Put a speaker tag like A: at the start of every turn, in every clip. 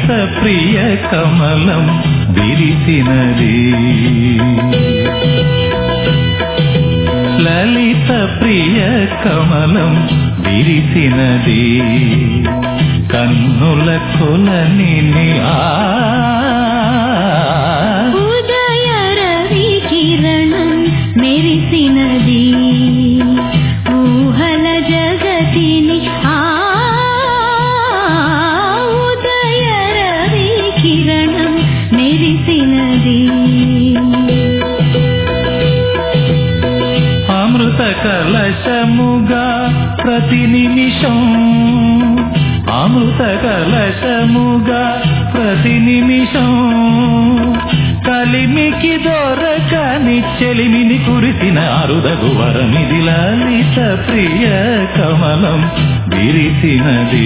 A: ప్రియ కమలం విరిసినది లలిత ప్రియ కమలం విరిసినది కన్నుల కొలని ఆ
B: ఉదయ రవి కిరణం మెరిసినది ఊహల జగతిని ఆ ఉదయ రవి కిరణం మెరిసినది
A: అమృత కలశముగా ప్రతి నిమిషం అమృత కలశముగా ప్రతి నిమిషం కలిమికి దొరకని చెలిమిని కురిసిన అరుదగు వరమిది లలిత ప్రియ కమలం విరిసినది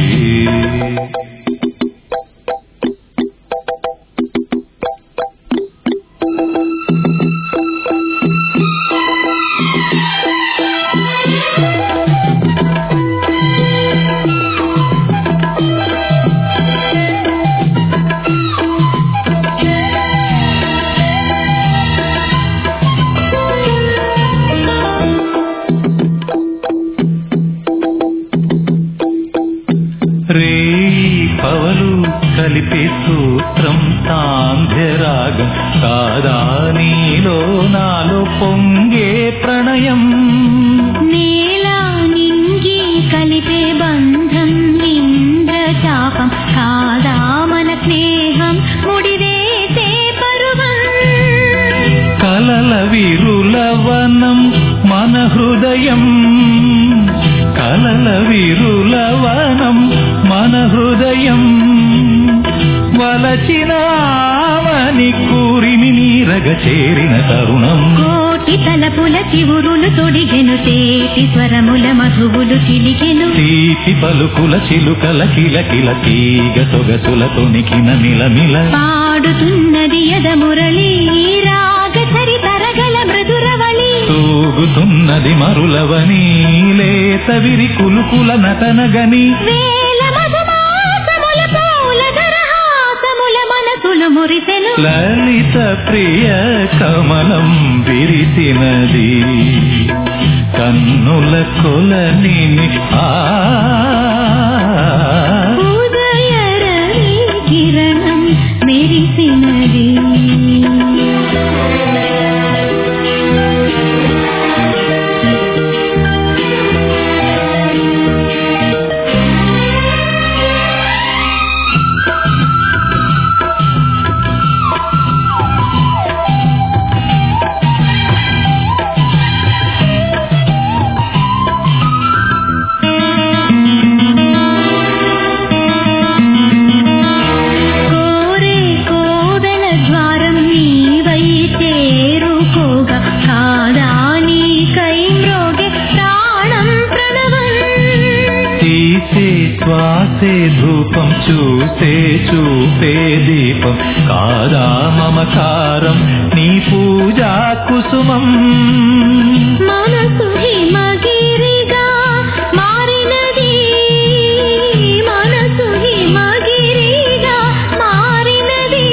A: రే పవలు కలిపే సూత్రం సాంధ్యరాగం కాదా నీలో నాలో పొంగే ప్రణయం
B: నేల నింగి కలిపే బంధం ఇంద్రచాపం కాదా మన స్నేహం ముడివేసే పరువం
A: కలల విరులవనం మన హృదయం కలల విరులవనం మన హృదయం వలచిన ఆవని కూరిమి నీరగ చేరిన తరుణం
B: కోటి తలపుల చివురులు తొడిగెను తేటి స్వరముల మధువులు చిలికెను
A: తీపి పలుకుల చిలుకల కిలకిల తీగ సొగసుల తొణికిన మిలమిల
B: పాడుతున్నది యద మురళి రాగ చరి తరగల మృదురవళి
A: తూగుతున్నది మరులవని లేత విరి కులుకుల నటనగని
B: వేల మధుమాసముల పూల దరహాసముల మనసులు మురిసెను
A: లలిత ప్రియ కమలం విరిసినది కన్నుల కొలని ఆ
B: ఉదయ రవి కిరణం మెరిసినది కోరే కోదల ద్వారం నీవై చేరుకోగా కాదా నీకై మ్రోగే ప్రాణం ప్రణవం
A: తీసే శ్వాసే ధూపం చూసే చూపే దీపం కాదా మమకారం నీ పూజా కుసుమం
B: మనసు హిమగిరిగా మారినది మనసు హిమగిరిగా మారినది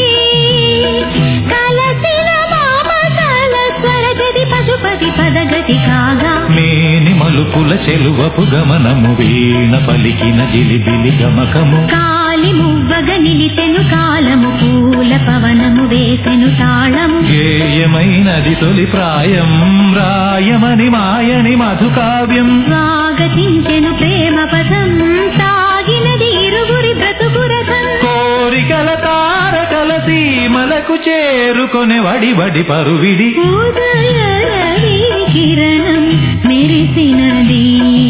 B: కలసిన మామతల స్వరగతి పశుపతి పదగతి కాగా
A: మేని మలుపుల చెలువపు గమనము వీణ పలికిన జిలిబిలి గమకము
B: కాలి మువ్వగ నిలిసెను కాలము పూల పవనము వేసెను తాళము
A: గేయమైనది తొలి ప్రాయం రాయమని మాయని మధుకావ్యం
B: స్వాగతించెను ప్రేమ పదం సాగినది ఇరుగురి బ్రతుకురథం
A: కోరికల తారకల సీమలకు చేరుకొని వడి వడి పరువిడి
B: ఉదయ రవి కిరణం మెరిసినది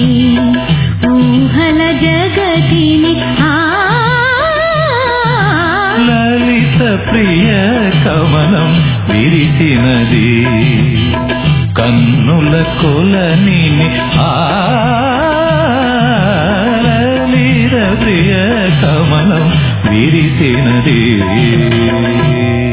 B: ఊహల జగతిని ఆ
A: లలిత ప్రియ కమలం విరిసినది కన్నుల కొలని ఆ లలిత ప్రియ కమలం విరిసినది